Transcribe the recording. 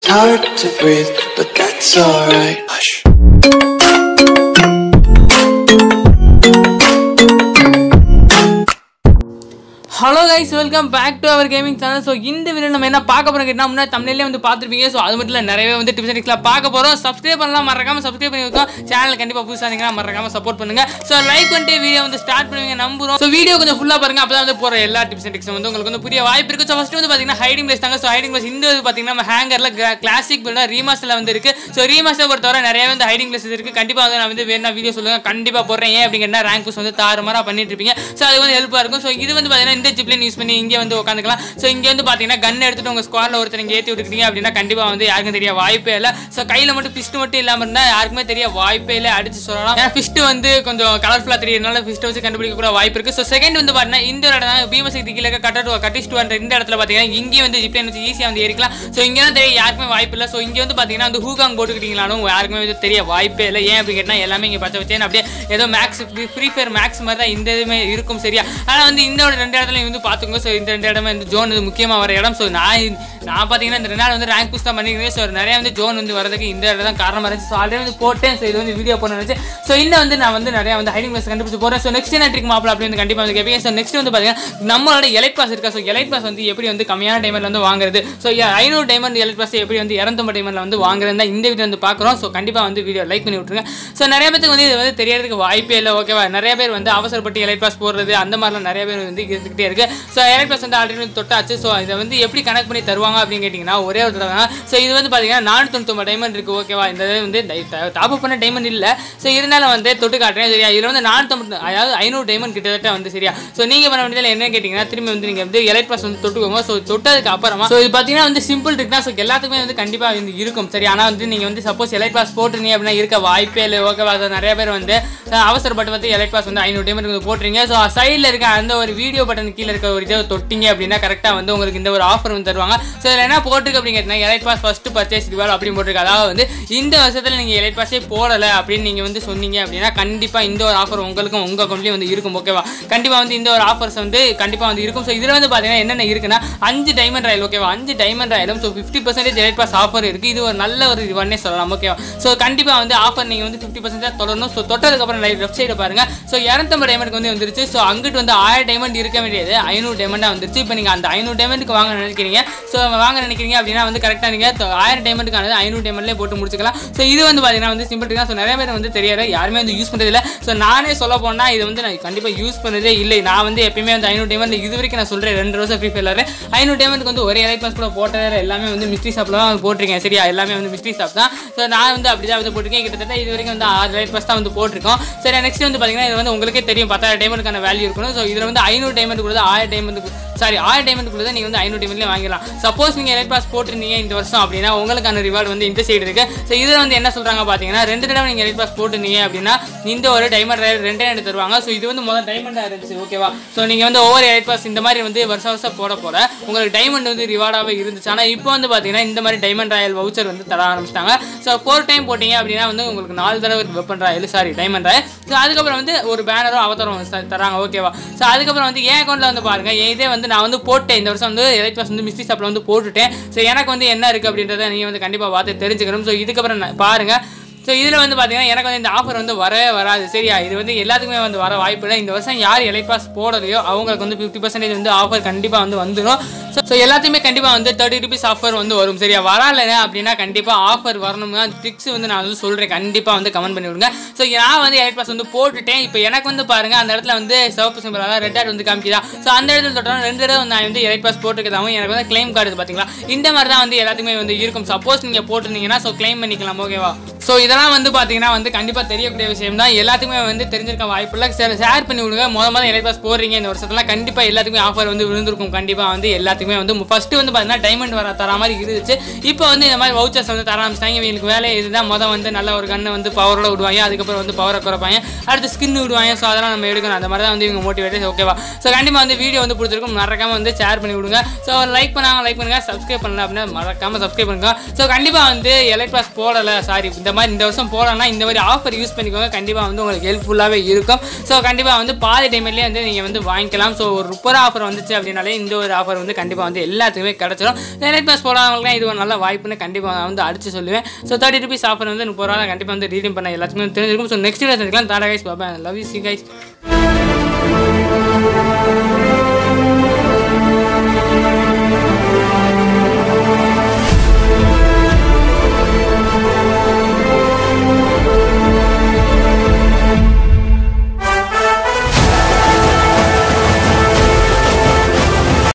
hard to breathe, but that's alright. Hush. Hello guys welcome back to our gaming channel so இந்த video நம்ம என்ன பார்க்க போறோம் கேட்டால் முன்னாடி தமிழ்லேயே வந்து பார்த்துருப்பீங்க ஸோ அது மட்டும் இல்லை நிறையவே வந்து டிப்ஸ் அண்ட் பார்க்க போகிறோம் சப்ஸ்கிரைப் பண்ணலாம் மறக்காம சப்ஸ்கிரைப் பண்ணி வைக்கோம் சேனல் கண்டிப்பாக புதுசாக இருந்தீங்கன்னா மறக்காம சப்போர்ட் பண்ணுங்க ஸோ லைக் பண்ணிட்டு வீடியோ வந்து ஸ்டார்ட் பண்ணுவீங்க நம்புறோம் ஸோ வீடியோ கொஞ்சம் ஃபுல்லாக பாருங்க அப்போ வந்து போகிற எல்லா டிப்ஸ் அண்ட் ட்ரிக்ஸ் வந்து உங்களுக்கு வந்து புரிய வாய்ப்பு இருக்கு ஸோ ஃபஸ்ட்டு வந்து பார்த்தீங்கன்னா ஹைடிங் பிளேஸ் தாங்க ஸோ ஹைடிங் பிளேஸ் இந்த வந்து பார்த்தீங்கன்னா நம்ம ஹேங்கரில் கிளாசிக் பில்டாக ரீமாஸ்டில் வந்து இருக்கு ஸோ ரீமாஸ்டர் பொறுத்தவரை நிறைய வந்து ஹைடிங் பிளேஸ் இருக்கு கண்டிப்பாக வந்து நான் வந்து வேணா வீடியோ சொல்லுங்க கண்டிப்பாக போடுறேன் ஏன் அப்படிங்கிற ரேங்க் புஷ் வந்து தாறுமாறாக பண்ணிட்டு இருப்பீங்க ஸோ அது வந்து ஹெல்ப்பாக இருக்கும் ஸோ இது வந்து பார்த்தீங்கன்னா இந்த ஜிப்லைன் யூஸ் பண்ணி இங்கே வந்து உட்காந்துக்கலாம் ஸோ இங்கே வந்து பார்த்தீங்கன்னா கன் எடுத்துட்டு உங்கள் ஸ்குவாடில் ஒருத்தர் இங்கே ஏற்றி விட்டுக்கிட்டீங்க அப்படின்னா கண்டிப்பாக வந்து யாருக்கும் தெரிய வாய்ப்பே இல்லை ஸோ கையில் மட்டும் ஃபிஸ்ட் மட்டும் இல்லாமல் இருந்தால் யாருக்குமே தெரிய வாய்ப்பே இல்லை அடிச்சு சொல்லலாம் ஏன்னா ஃபிஸ்ட் வந்து கொஞ்சம் கலர்ஃபுல்லாக தெரியறதுனால ஃபிஸ்ட்டை வச்சு கண்டுபிடிக்க கூட வாய்ப்பு இருக்குது ஸோ செகண்ட் வந்து பார்த்தீங்கன்னா இந்த ஒரு இடம் பீமசக்தி கீழே கட்டட்டு கட்டிஸ்ட் வர இந்த இடத்துல பார்த்தீங்கன்னா இங்கேயும் வந்து ஜிப்லைன் வச்சு ஈஸியாக வந்து ஏறிக்கலாம் ஸோ இங்கே தான் தெரிய யாருக்குமே வாய்ப்பு இல்லை ஸோ இங்கே வந்து பார்த்தீங்கன்னா வந்து ஹூகாங் போட்டுக்கிட்டீங்களாலும் யாருக்குமே வந்து தெரிய வாய்ப்பே இல்லை ஏன் அப்படின்னு கேட்டால் எல்லாமே இங்கே பச்சை வச்சேன் அப்படியே ஏதோ மேக்ஸ் ஃப்ரீ ஃபயர் மேக்ஸ் மாதிரி தான் இந்த இதுவுமே இருக்கும் சரியா ஆனால் வந்து இந்த ஒரு ரெண்டு இடத்துல வந்து பார்த்துக்கோங்க ஸோ இந்த ரெண்டு இடமே வந்து ஜோன் வந்து முக்கியமாக வர இடம் ஸோ நான் நான் பார்த்தீங்கன்னா இந்த ரெண்டு நாள் வந்து ரேங்க் புஷ் தான் பண்ணிக்கிறேன் ஸோ நிறைய வந்து ஜோன் வந்து வரதுக்கு இந்த இடம் தான் காரணமாக இருந்துச்சு ஸோ ஆல்ரெடி வந்து போட்டேன் ஸோ இது வந்து வீடியோ போன நினச்சி ஸோ இன்னும் வந்து நான் வந்து நிறைய வந்து ஹைடிங் பிளேஸ் கண்டுபிடிச்சு போகிறேன் ஸோ நெக்ஸ்ட் என்ன ட்ரிக் மாப்பிள அப்படி வந்து கண்டிப்பாக வந்து கேட்பீங்க ஸோ நெக்ஸ்ட் வந்து பார்த்தீங்கன்னா நம்மளோட எலைட் பாஸ் இருக்கா ஸோ எலைட் பாஸ் வந்து எப்படி வந்து கம்மியான டைமில் வந்து வாங்குறது ஸோ ஐநூறு டைமண்ட் எலைட் பாஸ் எப்படி வந்து இரநூத்தம்பது டைமண்டில் வந்து வாங்குறது தான் இந்த வீடியோ வந்து பார்க்குறோம் ஸோ கண்டிப்பாக வந்து வீடியோ லைக் பண்ணி விட்ருங்க ஸோ நிறைய பேருக்கு வந்து இது வந்து தெரியறதுக்கு வாய்ப்பே இல்லை ஓகேவா நிறைய பேர் வந்து அவசரப்பட்டு எலைட் பாஸ் போடுறது அந்த மாதிரிலாம் நிறைய பேர் வந்து இருந்துகிட்டே இருக்கு ஸோ எலைட் பாஸ் வந்து ஆல்ரெடி தொட்டாச்சு ஸோ இதை வந்து எப்படி கனெக்ட் பண்ணி தருவாங்க அப்படின்னு கேட்டிங்கன்னா ஒரே ஒரு தடவை ஸோ இது வந்து பார்த்தீங்கன்னா நானூற்றி தொண்ணூத்தொம்பது டைமண்ட் இருக்குது ஓகேவா இந்த இது வந்து டாப் அப் பண்ண டைமண்ட் இல்லை ஸோ இருந்தாலும் வந்து தொட்டு காட்டுறேன் சரியா இதில் வந்து நானூற்றம்பது அதாவது ஐநூறு டைமண்ட் கிட்டத்தட்ட வந்து சரியா ஸோ நீங்கள் பண்ண வேண்டியதில் என்ன கேட்டிங்கன்னா திரும்பி வந்து நீங்கள் வந்து எலைட் பாஸ் வந்து தொட்டுக்கோங்க ஸோ தொட்டதுக்கு அப்புறமா ஸோ இது பார்த்தீங்கன்னா வந்து சிம்பிள் ட்ரிக் தான் ஸோ எல்லாத்துக்குமே வந்து கண்டிப்பாக வந்து இருக்கும் சரி ஆனால் வந்து நீங்கள் வந்து சப்போஸ் எலைட் பாஸ் போட்டுருந்தீங்க அப்படின்னா இருக்க வாய்ப்பே இல்லை ஓகேவா ஸோ நிறைய பேர் வந்து அஹ், அவசரப்பட்டு வந்து எலைட் பாஸ் வந்து ஐநூறு டைமண்ட் வந்து போட்டுறீங்க ஸோ சைடில் இருக்க அந்த ஒரு வீடியோ பட்டன் கீழே இருக்க ஒரு இதை தொட்டிங்க அப்படின்னா கரெக்டாக வந்து உங்களுக்கு இந்த ஒரு ஆஃபர் வந்து தருவாங்க ஸோ இதில் என்ன போட்டிருக்கு அப்படின்னு கேட்டிங்கன்னா elite pass first purchase reward அப்படின்னு போட்டிருக்கு அதாவது வந்து இந்த வருஷத்தில் நீங்கள் எலைட் பாஸே போடலை அப்படின்னு நீங்கள் வந்து சொன்னீங்க அப்படின்னா கண்டிப்பாக இந்த ஒரு ஆஃபர் உங்களுக்கும் உங்கள் அக்கௌண்ட்லேயும் வந்து இருக்கும் ஓகேவா கண்டிப்பாக வந்து இந்த ஒரு ஆஃபர்ஸ் வந்து கண்டிப்பாக வந்து இருக்கும் ஸோ இதில் வந்து பார்த்தீங்கன்னா என்னென்ன இருக்குன்னா அஞ்சு டைமண்ட் ராயல் ஓகேவா அஞ்சு டைமண்ட் ராயலும் so fifty percentage elite pass offer இருக்குது இது ஒரு நல்ல ஒரு இதுவன்னே சொல்லலாம் ஓகேவா ஸோ கண்டிப்பாக வந்து ஆஃபர் நீங்கள் வந்து ஃபிஃப்டி பர்சன்டேஜ் தொடரணும் ஸோ தொட்டதுக்கப்புறம் லைட் லெஃப்ட் சைடு பாருங்க ஸோ இரநூத்தம்பது டைமண்ட் வந்து வந்துருச்சு ஸோ அங்கிட்டு வந்து ஆயிரம் டைமண்ட் இருக்க வேண்டியது ஐநூறு டைமண்டாக வந்துருச்சு இப்போ நீங்கள் அந்த ஐநூறு டைமண்ட்டுக்கு வாங்க நினைக்கிறீங்க ஸோ வாங்க நினைக்கிறீங்க அப்படின்னா வந்து கரெக்டாக நீங்கள் ஆயிரம் டைமண்ட்டுக்கானது ஐநூறு டைமண்ட்லேயே போட்டு முடிச்சுக்கலாம் ஸோ இது வந்து பார்த்தீங்கன்னா வந்து சிம்பிள் தான் ஸோ நிறைய பேர் வந்து தெரியாது யாருமே வந்து யூஸ் பண்ணுறதில்ல ஸோ நானே சொல்ல போனால் இது வந்து நான் கண்டிப்பாக யூஸ் பண்ணதே இல்லை நான் வந்து எப்பயுமே வந்து ஐநூறு டைமண்ட் இது வரைக்கும் நான் சொல்கிறேன் ரெண்டு வருஷம் ஃப்ரீ ஃபயர் ஐநூறு டைமண்ட்க்கு வந்து ஒரே எலைட் பாஸ் கூட போட்டது எல்லாமே வந்து மிஸ்ட்ரி ஷாப்பில் தான் போட்டிருக்கேன் சரியா எல்லாமே வந்து மிஸ்ட்ரி ஷாப் தான் ஸோ நான் வந்து அப்படி தான் வந்து போட்டிருக்கேன் கிட்டத்தட்ட இது வரைக்கும் வந்து ஆறு லைட் பாஸ் தான் வந்து போட்டிருக்கோம் சரி நெக்ஸ்ட் வந்து பார்த்தீங்கன்னா இது வந்து உங்களுக்கே தெரியும் பத்தாயிரம் டைமண்ட்க்கான வேல்யூ இருக்கணும் ஸோ இதில் வந்து ஐநூறு டைமண்ட் கூட ஆயிரம் டைமண்ட் சாரி ஆயிரம் டைமண்ட் கூட நீங்கள் வந்து ஐநூறு டைமண்ட்லேயே வாங்கிடலாம் சப்போஸ் நீங்கள் எலைட் பாஸ் போட்டிருந்தீங்க இந்த வருஷம் அப்படின்னா உங்களுக்கான ரிவார்டு வந்து இந்த சைடு இருக்கு ஸோ இதில் வந்து என்ன சொல்கிறாங்க பார்த்தீங்கன்னா ரெண்டு தடவை நீங்கள் எலைட் பாஸ் போட்டிருந்தீங்க அப்படின்னா இந்த ஒரு டைமண்ட் ரயல் ரெண்டே ரெண்டு தருவாங்க ஸோ இது வந்து முதல் டைமண்டாக இருந்துச்சு ஓகேவா ஸோ நீங்கள் வந்து ஒவ்வொரு எலைட் பாஸ் இந்த மாதிரி வந்து வருஷம் வருஷம் போட போட உங்களுக்கு டைமண்ட் வந்து ரிவார்டாகவே இருந்துச்சு ஆனால் இப்போ வந்து பார்த்தீங்கன்னா இந்த மாதிரி டைமண்ட் ராயல் வவுச்சர் வந்து தர ஆரம்பிச்சிட்டாங்க ஸோ ஃபோர் டைம் போட்டீங்க அப்படின்னா வந்து உங்களுக்கு நாலு தடவை weapon royal sorry diamond royal so அதுக்கப்புறம் வந்து ஒரு பேனரும் அவதாரம் ச- தராங்க ஓகேவா ஸோ அதுக்கப்புறம் வந்து என் அக்கௌண்ட்டில் வந்து பாருங்க என் இதே வந்து நான் வந்து போட்டேன் இந்த வருஷம் வந்து எலைட் பாஸ் வந்து மிஸ்டி ஷாப்பில் வந்து போட்டுட்டேன் ஸோ எனக்கு வந்து என்ன இருக்குது அப்படின்றத நீங்கள் வந்து கண்டிப்பாக பார்த்து தெரிஞ்சுக்கணும் ஸோ இதுக்கப்புறம் நான் பாருங்க ஸோ இதில் வந்து பார்த்தீங்கன்னா எனக்கு வந்து இந்த ஆஃபர் வந்து வரவே வராது சரியா இது வந்து எல்லாத்துக்குமே வந்து வர வாய்ப்பு இல்லை இந்த வருஷம் யார் எலைட் பாஸ் போடலையோ அவங்களுக்கு வந்து ஃபிஃப்டி பர்சன்டேஜ் வந்து ஆஃபர் கண்டிப்பாக வந்து வந்துடும் ஸோ ஸோ எல்லாத்தையுமே கண்டிப்பாக வந்து தேர்ட்டி ருபீஸ் ஆஃபர் வந்து வரும் சரியா வரல அப்படின்னா கண்டிப்பாக ஆஃபர் வரணும்னா ட்ரிக்ஸ் வந்து நான் வந்து சொல்கிறேன் கண்டிப்பாக வந்து கமெண்ட் பண்ணி விடுங்க ஸோ நான் வந்து எலைட் பாஸ் வந்து போட்டுட்டேன் இப்போ எனக்கு வந்து பாருங்க அந்த இடத்துல வந்து சிவப்பு சிம்பிள் அதாவது ரெட் ஆட் வந்து காமிக்குதா ஸோ அந்த இடத்துல தொட்டோம் ரெண்டு தடவை நான் வந்து எலைட் பாஸ் போட்டுக்கிறதாவும் எனக்கு வந்து கிளைம் கார்டு பார்த்தீங்களா இந்த மாதிரி தான் வந்து எல்லாத்துக்குமே வந்து இருக்கும் சப்போஸ் நீங்கள் போட்டிருந்தீங்கன்னா ஸோ கிளைம் பண்ணிக்கலாம் ஓகேவா ஸோ இதெல்லாம் வந்து பார்த்தீங்கன்னா வந்து கண்டிப்பாக தெரியக்கூடிய விஷயம் தான் எல்லாத்துக்குமே வந்து தெரிஞ்சிருக்க வாய்ப்பு இல்லை சரி ஷேர் பண்ணி விடுங்க முத முதல்ல எலைட் பாஸ் போடுறீங்க இந்த வருஷத்துல கண்டிப்பாக எல்லாத்துக்குமே ஆஃபர் வந்து விழுந்திருக்கும் கண்டிப்பாக வந்து எல்லாத்துக்குமே வந்து ஃபர்ஸ்ட் வந்து பார்த்தீங்கன்னா டைமண்ட் வர தர மாதிரி இருந்துச்சு இப்போ வந்து இந்த மாதிரி வவுச்சர்ஸ் வந்து தர ஆரம்பிச்சிட்டாங்க இவங்களுக்கு வேலை இதுதான் மொதல் வந்து நல்ல ஒரு கண்ணை வந்து பவரோட விடுவாங்க அதுக்கப்புறம் வந்து பவரை குறைப்பாங்க அடுத்து ஸ்கின் விடுவாங்க ஸோ அதெல்லாம் நம்ம எடுக்கணும் அந்த மாதிரி தான் வந்து இவங்க மோட்டிவேட் ஓகேவா ஸோ கண்டிப்பாக வந்து வீடியோ வந்து பிடிச்சிருக்கும் மறக்காம வந்து ஷேர் பண்ணி விடுங்க ஸோ லைக் பண்ணாங்க லைக் பண்ணுங்க சப்ஸ்கிரைப் பண்ணல அப்படின்னா மறக்காம சப்ஸ்கிரைப் பண்ணுங்க ஸோ கண்டிப்பாக வந்து எலைட் பாஸ் போடலை சாரி இந்த மாதிரி இந்த வருஷம் போடலன்னா இந்த மாதிரி ஆஃபர் யூஸ் பண்ணிக்கோங்க கண்டிப்பாக வந்து உங்களுக்கு ஹெல்ப்ஃபுல்லாகவே இருக்கும் ஸோ கண்டிப்பாக வந்து பாதி டைம்லேயே வந்து நீங்கள் வந்து வாங்கிக்கலாம் ஸோ ஒரு முப்பது ஆஃபர் வந்துச்சு அப்படின்னாலே இந்த ஒரு ஆஃபர் வந்து கண்டிப்பாக கண்டிப்பாக வந்து எல்லாத்துக்குமே கிடச்சிரும் நிறைய பேர் போடாதவங்களுக்கு இது ஒரு நல்ல வாய்ப்புன்னு கண்டிப்பாக நான் வந்து அடிச்சு சொல்லுவேன் ஸோ தேர்ட்டி ருபீஸ் ஆஃபர் வந்து முப்பது ரூபா கண்டிப்பாக வந்து ரீடிங் பண்ண எல்லாத்துக்குமே தெரிஞ்சிருக்கும் ஸோ நெக்ஸ்ட் வீடியோ சந்திக்கலாம் டாடா கைஸ் பாபா லவ் யூ சி கைஸ்